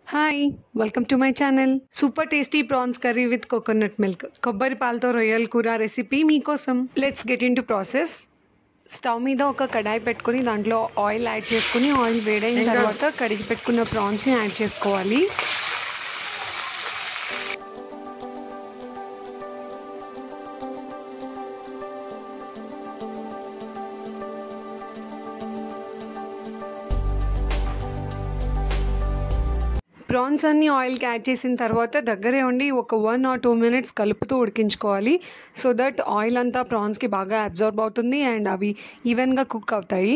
hi welcome to my channel super tasty prawns curry with coconut milk కొబ్బరి పాలతో రొయ్యల కూర రెసిపీ మీకోసం let's get in to process stove మీద ఒక కడాయి పెట్టుకొని దాంట్లో ఆయిల్ యాడ్ చేసుకుని ఆయిల్ వేడైన తర్వాత కడిగి పెట్టుకున్న ప్రాన్స్ని యాడ్ చేసుకోవాలి ప్రాన్స్ అన్ని ఆయిల్కి యాడ్ చేసిన తర్వాత దగ్గరే ఉండి ఒక వన్ ఆర్ టూ మినిట్స్ కలుపుతూ ఉడికించుకోవాలి సో దట్ ఆయిల్ అంతా ప్రాన్స్కి బాగా అబ్జర్బ్ అవుతుంది అండ్ అవి ఈవెన్గా కుక్ అవుతాయి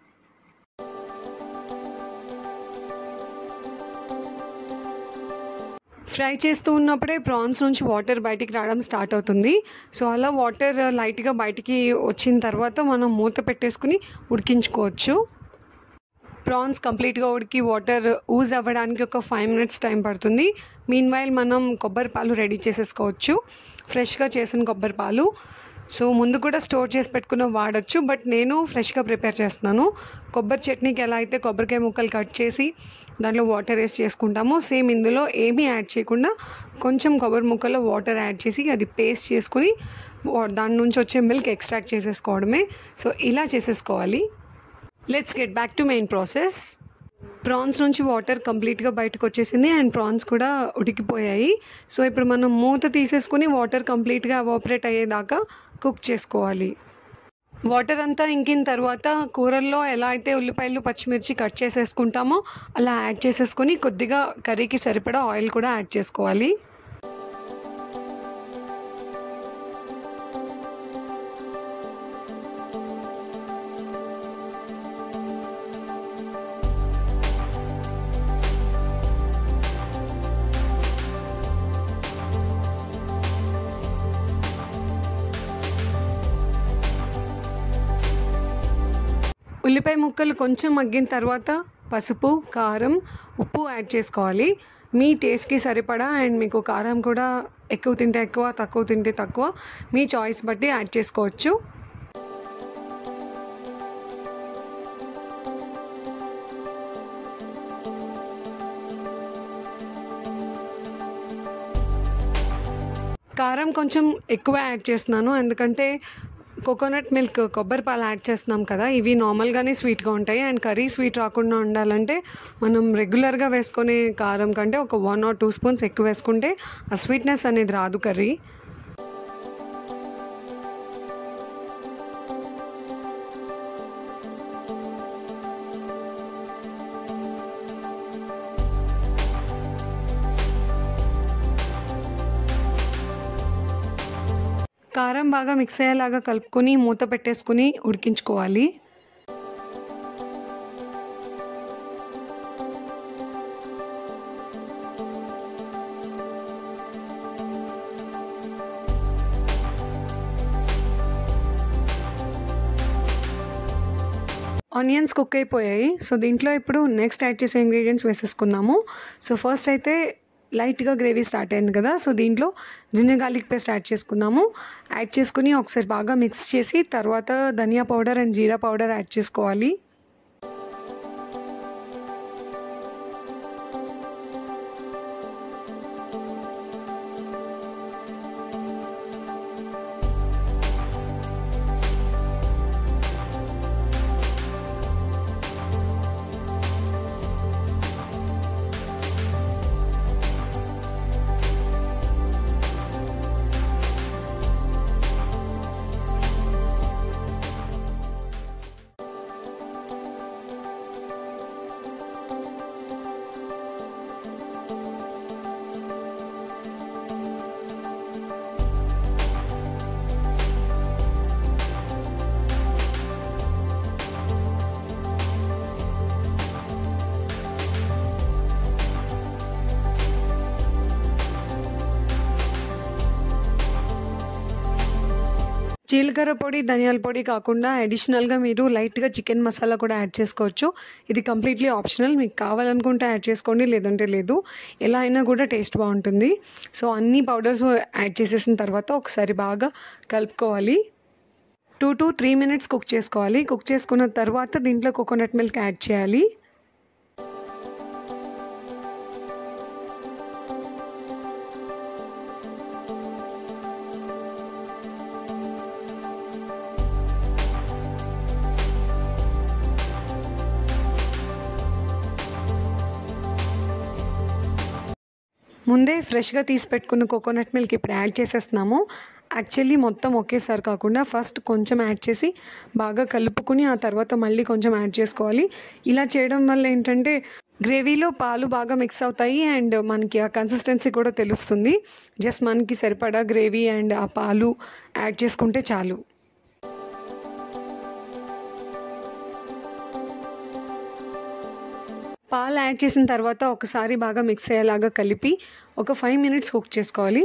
ఫ్రై చేస్తూ ఉన్నప్పుడే ప్రాన్స్ నుంచి వాటర్ బయటికి రావడం స్టార్ట్ అవుతుంది సో అలా వాటర్ లైట్గా బయటికి వచ్చిన తర్వాత మనం మూత పెట్టేసుకుని ఉడికించుకోవచ్చు ప్రాన్స్ కంప్లీట్గా ఉడికి వాటర్ ఊజ్ అవ్వడానికి ఒక ఫైవ్ మినిట్స్ టైం పడుతుంది మీన్ వైల్ మనం కొబ్బరి పాలు రెడీ చేసేసుకోవచ్చు ఫ్రెష్గా చేసిన కొబ్బరి పాలు సో ముందు కూడా స్టోర్ చేసి పెట్టుకున్న వాడచ్చు బట్ నేను ఫ్రెష్గా ప్రిపేర్ చేస్తున్నాను కొబ్బరి చట్నీకి ఎలా అయితే కొబ్బరికాయ ముక్కలు కట్ చేసి దాంట్లో వాటర్ వేసి చేసుకుంటామో సేమ్ ఇందులో ఏమీ యాడ్ చేయకుండా కొంచెం కొబ్బరి ముక్కలో వాటర్ యాడ్ చేసి అది పేస్ట్ చేసుకుని దాని నుంచి వచ్చే మిల్క్ ఎక్స్ట్రాక్ట్ చేసేసుకోవడమే సో ఇలా చేసేసుకోవాలి let's get back to main process prawns నుంచి వాటర్ కంప్లీట్గా బయటకు వచ్చేసింది అండ్ ప్రాన్స్ కూడా ఉడికిపోయాయి సో ఇప్పుడు మనం మూత తీసేసుకుని వాటర్ కంప్లీట్గా అవాపరేట్ అయ్యేదాకా కుక్ చేసుకోవాలి వాటర్ అంతా ఇంకిన తర్వాత కూరల్లో ఎలా అయితే ఉల్లిపాయలు పచ్చిమిర్చి కట్ చేసేసుకుంటామో అలా యాడ్ చేసేసుకొని కొద్దిగా కర్రీకి సరిపడా ఆయిల్ కూడా యాడ్ చేసుకోవాలి ఉల్లిపాయ ముక్కలు కొంచెం మగ్గిన తర్వాత పసుపు కారం ఉప్పు యాడ్ చేసుకోవాలి మీ టేస్ట్కి సరిపడా అండ్ మీకు కారం కూడా ఎక్కువ తింటే ఎక్కువ తక్కువ తింటే తక్కువ మీ చాయిస్ బట్టి యాడ్ చేసుకోవచ్చు కారం కొంచెం ఎక్కువ యాడ్ చేస్తున్నాను ఎందుకంటే కోకోనట్ మిల్క్ కొబ్బరి పాలు యాడ్ చేస్తున్నాం కదా ఇవి నార్మల్గానే స్వీట్గా ఉంటాయి అండ్ కర్రీ స్వీట్ రాకుండా ఉండాలంటే మనం రెగ్యులర్గా వేసుకునే కారం కంటే ఒక వన్ ఆర్ టూ స్పూన్స్ ఎక్కువ వేసుకుంటే ఆ స్వీట్నెస్ అనేది రాదు కర్రీ కారం బాగా మిక్స్ అయ్యేలాగా కలుపుకొని మూత పెట్టేసుకుని ఉడికించుకోవాలి ఆనియన్స్ కుక్ అయిపోయాయి సో దీంట్లో ఇప్పుడు నెక్స్ట్ యాడ్ చేసే ఇంగ్రీడియంట్స్ వేసేసుకుందాము సో ఫస్ట్ అయితే లైట్గా గ్రేవీ స్టార్ట్ అయింది కదా సో దీంట్లో జింజర్ గార్లిక్ పేస్ట్ యాడ్ చేసుకుందాము యాడ్ చేసుకుని ఒకసారి బాగా మిక్స్ చేసి తర్వాత ధనియా పౌడర్ అండ్ జీరా పౌడర్ యాడ్ చేసుకోవాలి జీలకర్ర పొడి ధనియాల పొడి కాకుండా అడిషనల్గా మీరు లైట్గా చికెన్ మసాలా కూడా యాడ్ చేసుకోవచ్చు ఇది కంప్లీట్లీ ఆప్షనల్ మీకు కావాలనుకుంటే యాడ్ చేసుకోండి లేదంటే లేదు ఎలా అయినా కూడా టేస్ట్ బాగుంటుంది సో అన్ని పౌడర్స్ యాడ్ చేసేసిన తర్వాత ఒకసారి బాగా కలుపుకోవాలి two to three minutes cook చేసుకోవాలి కుక్ చేసుకున్న తర్వాత దీంట్లో కోకోనట్ మిల్క్ యాడ్ చేయాలి ముందే ఫ్రెష్గా తీసి పెట్టుకున్న కోకోనట్ మిల్క్ ఇప్పుడు యాడ్ చేసేస్తున్నాము యాక్చువల్లీ మొత్తం ఒకేసారి కాకుండా ఫస్ట్ కొంచెం యాడ్ చేసి బాగా కలుపుకుని ఆ తర్వాత మళ్ళీ కొంచెం యాడ్ చేసుకోవాలి ఇలా చేయడం వల్ల ఏంటంటే గ్రేవీలో పాలు బాగా మిక్స్ అవుతాయి అండ్ మనకి ఆ కన్సిస్టెన్సీ కూడా తెలుస్తుంది జస్ట్ మనకి సరిపడా గ్రేవీ అండ్ ఆ పాలు యాడ్ చేసుకుంటే చాలు పాలు యాడ్ చేసిన తర్వాత ఒకసారి బాగా మిక్స్ అయ్యేలాగా కలిపి ఒక ఫైవ్ మినిట్స్ కుక్ చేసుకోవాలి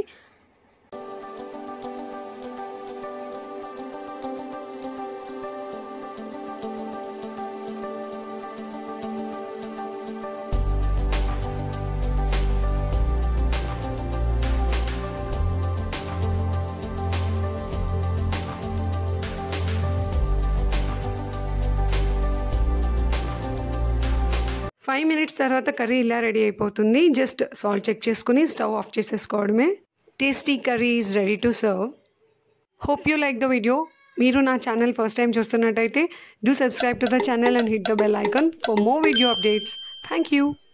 ఫైవ్ మినిట్స్ తర్వాత కర్రీ ఇలా రెడీ అయిపోతుంది జస్ట్ సాల్ట్ చెక్ చేసుకుని స్టవ్ ఆఫ్ చేసేసుకోవడమే tasty curry is ready to serve hope you like the video మీరు నా ఛానల్ ఫస్ట్ టైం చూస్తున్నట్టయితే do subscribe to the channel and hit the bell icon for more video updates thank you